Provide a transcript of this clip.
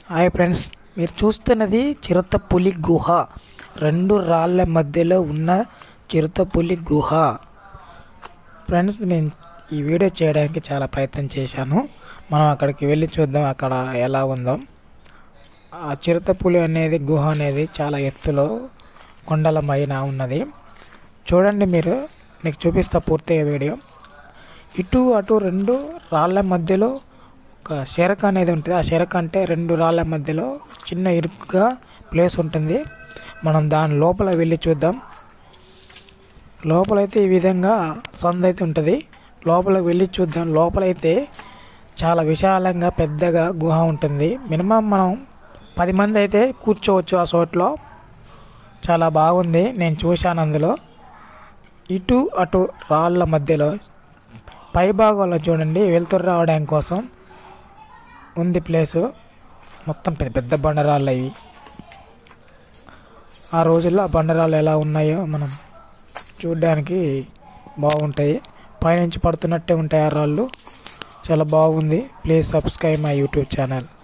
hi friends మీరు చూస్తున్నది చిరుతపులి గుహ రెండు రాళ్ళ మధ్యలో ఉన్న చిరుతపులి గుహ ఫ్రెండ్స్ నేను ఈ వీడియో చేయడానికి చాలా ప్రయత్నం చేశాను మనం అక్కడికి వెళ్ళి చూద్దాం అక్కడ ఎలా ఉందో ఆ చిరుతపులి అనేది గుహ అనేది చాలా ఎత్తులో కొండల పైన ఉన్నది చూడండి మీరు మీకు చూపిస్తా పూర్తిగా వీడియో ఇటు అటు రెండు రాళ్ళ మధ్యలో ఒక శరక అనేది ఉంటుంది ఆ శరక అంటే రెండు రాళ్ళ మధ్యలో చిన్న ఇరుకుగా ప్లేస్ ఉంటుంది మనం దాని లోపల వెళ్ళి చూద్దాం లోపలైతే ఈ విధంగా సంద అయితే ఉంటుంది లోపలికి వెళ్ళి చూద్దాం లోపలైతే చాలా విశాలంగా పెద్దగా గుహ ఉంటుంది మినిమం మనం పది మంది అయితే కూర్చోవచ్చు ఆ చోట్లో చాలా బాగుంది నేను చూశాను అందులో ఇటు అటు రాళ్ళ మధ్యలో పై భాగంలో చూడండి వెలుతురు రావడానికి కోసం ఉంది ప్లేసు మొత్తం పెద్ద పెద్ద బండరాళ్ళు అవి ఆ రోజుల్లో ఆ బండరాళ్ళు ఎలా ఉన్నాయో మనం చూడడానికి బాగుంటాయి పైనుంచి పడుతున్నట్టే ఉంటాయి ఆ రాళ్ళు చాలా బాగుంది please subscribe my YouTube channel